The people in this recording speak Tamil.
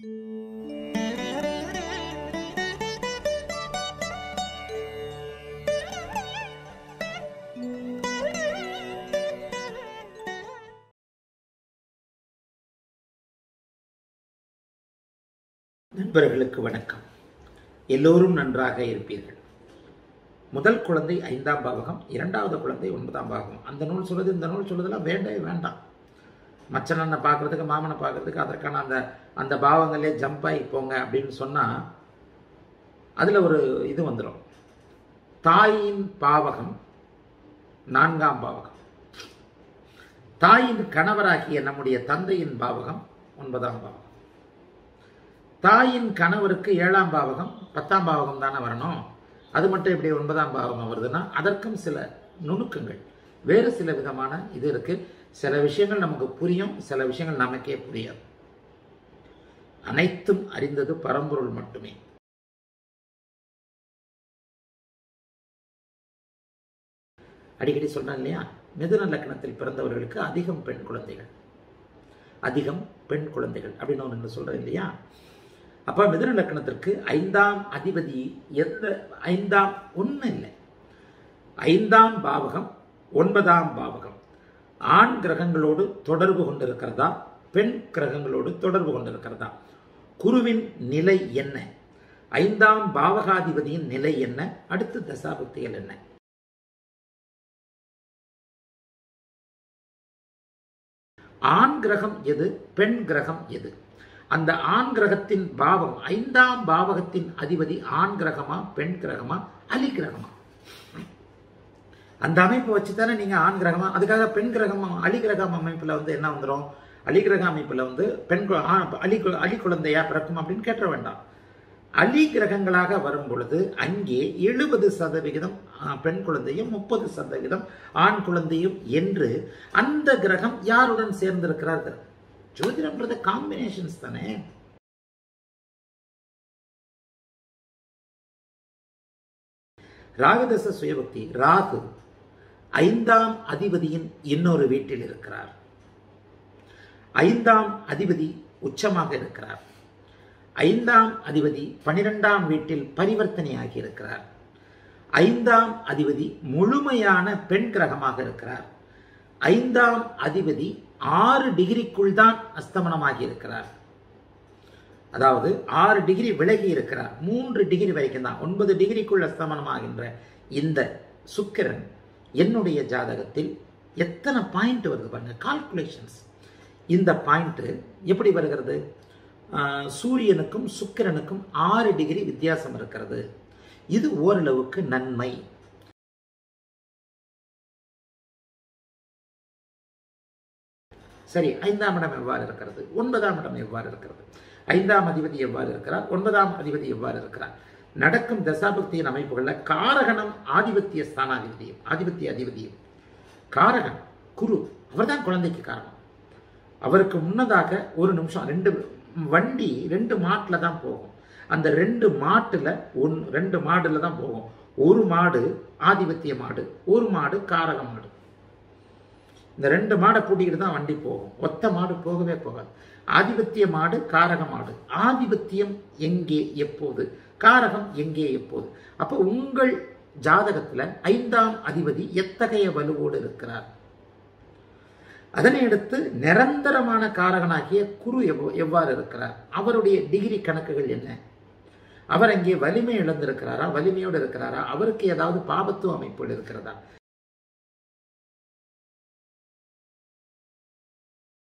நண்பர்களுக்கு வணக்கம் எல்லோரும் நன்றாக இருப்பீர்கள் முதல் குழந்தை ஐந்தாம் பாவகம் இரண்டாவது குழந்தை ஒன்பதாம் பாவகம் அந்த நூல் சொல்லுது இந்த நூல் சொல்லுதெல்லாம் வேண்டவே வேண்டாம் மச்சனனை பார்க்கறதுக்கு மாமனை பார்க்கறதுக்கு அதற்கான அந்த அந்த பாவங்களே ஜம்ப் ஆகி போங்க அப்படின்னு சொன்னால் அதில் ஒரு இது வந்துடும் தாயின் பாவகம் நான்காம் பாவகம் தாயின் கணவராகிய நம்முடைய தந்தையின் பாவகம் ஒன்பதாம் பாவகம் தாயின் கணவருக்கு ஏழாம் பாவகம் பத்தாம் பாவகம் தானே வரணும் அது மட்டும் எப்படி ஒன்பதாம் பாவகம் வருதுன்னா அதற்கும் சில நுணுக்கங்கள் வேறு சில விதமான இது இருக்கு சில விஷயங்கள் நமக்கு புரியும் சில விஷயங்கள் நமக்கே புரியாது அனைத்தும் அறிந்தது பரம்பொருள் மட்டுமே அடிக்கடி சொல்றேன் இல்லையா மிதுன லக்னத்தில் பிறந்தவர்களுக்கு அதிகம் பெண் குழந்தைகள் அதிகம் பெண் குழந்தைகள் அப்படின்னு ஒன்று சொல்றேன் இல்லையா அப்ப மிதுன லக்னத்திற்கு ஐந்தாம் அதிபதி எந்த ஐந்தாம் ஒண்ணு இல்லை ஐந்தாம் பாவகம் ஒன்பதாம் பாவகம் ஆண் கிரகங்களோடு தொடர்பு கொண்டிருக்கிறதா பெண் கிரகங்களோடு தொடர்பு கொண்டிருக்கிறதா குருவின் நிலை என்ன ஐந்தாம் பாவகாதிபதியின் நிலை என்ன அடுத்து தசாபக்திகள் என்ன ஆண் கிரகம் எது பெண் கிரகம் எது அந்த ஆண் கிரகத்தின் பாவம் ஐந்தாம் பாவகத்தின் அதிபதி ஆண் கிரகமா பெண் கிரகமா அலி கிரகமா அந்த அமைப்பை வச்சு தானே நீங்க ஆண் கிரகமா அதுக்காக பெண் கிரகம் அலி கிரகம் அமைப்புல வந்து என்ன வந்துடும் அலி கிரக அமைப்புல வந்து பெண் கு- ஆ, அலி கு- அலி குழந்தையா பிறக்கும் அப்படின்னு கேட்ட வேண்டாம் அலி கிரகங்களாக வரும் பொழுது அங்கே எழுபது சதவிகிதம் ஆ, பெண் குழந்தையும் முப்பது சதவிகிதம் ஆண் குழந்தையும் என்று அந்த கிரகம் யாருடன் சேர்ந்திருக்கிறார்கள் ஜோதிடம்ன்றது காம்பினேஷன்ஸ் தானே ராகதச சுயபக்தி ராகு ஐந்தாம் அதிபதியின் இன்னொரு வீட்டில் இருக்கிறார் ஐந்தாம் அதிபதி உச்சமாக இருக்கிறார் ஐந்தாம் அதிபதி பனிரெண்டாம் வீட்டில் பரிவர்த்தனையாகி இருக்கிறார் ஐந்தாம் அதிபதி முழுமையான பெண் கிரகமாக இருக்கிறார் ஐந்தாம் அதிபதி ஆறு டிகிரிக்குள் தான் அஸ்தமனமாகி இருக்கிறார் அதாவது ஆறு டிகிரி விலகி இருக்கிறார் மூன்று டிகிரி வரைக்கும் தான் ஒன்பது டிகிரிக்குள் அஸ்தமனமாகின்ற இந்த சுக்கிரன் என்னுடைய ஜாதகத்தில் எத்தனை பாயிண்ட் வருது பாருங்க கால்குலேஷன்ஸ் இந்த பாயிண்ட் எப்படி வருகிறது ஆஹ், சூரியனுக்கும் சுக்கிரனுக்கும் ஆறு டிகிரி வித்தியாசம் இருக்கிறது இது ஓரளவுக்கு நன்மை சரி ஐந்தாம் இடம் எவ்வாறு இருக்கிறது ஒன்பதாம் இடம் எவ்வாறு இருக்கிறது ஐந்தாம் அதிபதி எவ்வாறு இருக்கிறார் ஒன்பதாம் அதிபதி எவ்வாறு இருக்கிறார் நடக்கும் தசாபக்தியின் அமைப்புகளில் காரகணம் ஆதிபத்திய ஸ்தானாதிபதியும் ஆதிபத்திய அதிபதியும் காரகன் குரு அவர்தான் குழந்தைக்கு காரணம் அவருக்கு முன்னதாக ஒரு நிமிஷம் ரெண்டு வண்டி ரெண்டு மாட்டில் தான் போகும் அந்த ரெண்டு மாட்டுல ஒன் ரெண்டு மாடுல தான் போகும் ஒரு மாடு ஆதிபத்திய மாடு ஒரு மாடு காரக மாடு இந்த ரெண்டு மாடை பூட்டிக்கிட்டு தான் வண்டி போகும் ஒத்த மாடு போகவே போகாது ஆதிபத்திய மாடு காரக மாடு ஆதிபத்தியம் எங்கே எப்போது காரகம் எங்கே எப்போது அப்போ உங்கள் ஜாதகத்துல ஐந்தாம் அதிபதி எத்தகைய வலுவோடு இருக்கிறார் அதனை அடுத்து நிரந்தரமான காரகனாகிய குரு எவ்வ- எவ்வாறு இருக்கிறார் அவருடைய டிகிரி கணக்குகள் என்ன அவர் அங்கே வலிமை இழந்திருக்கிறாரா வலிமையோடு இருக்கிறாரா அவருக்கு ஏதாவது பாபத்துவ அமைப்புகள் இருக்கிறதா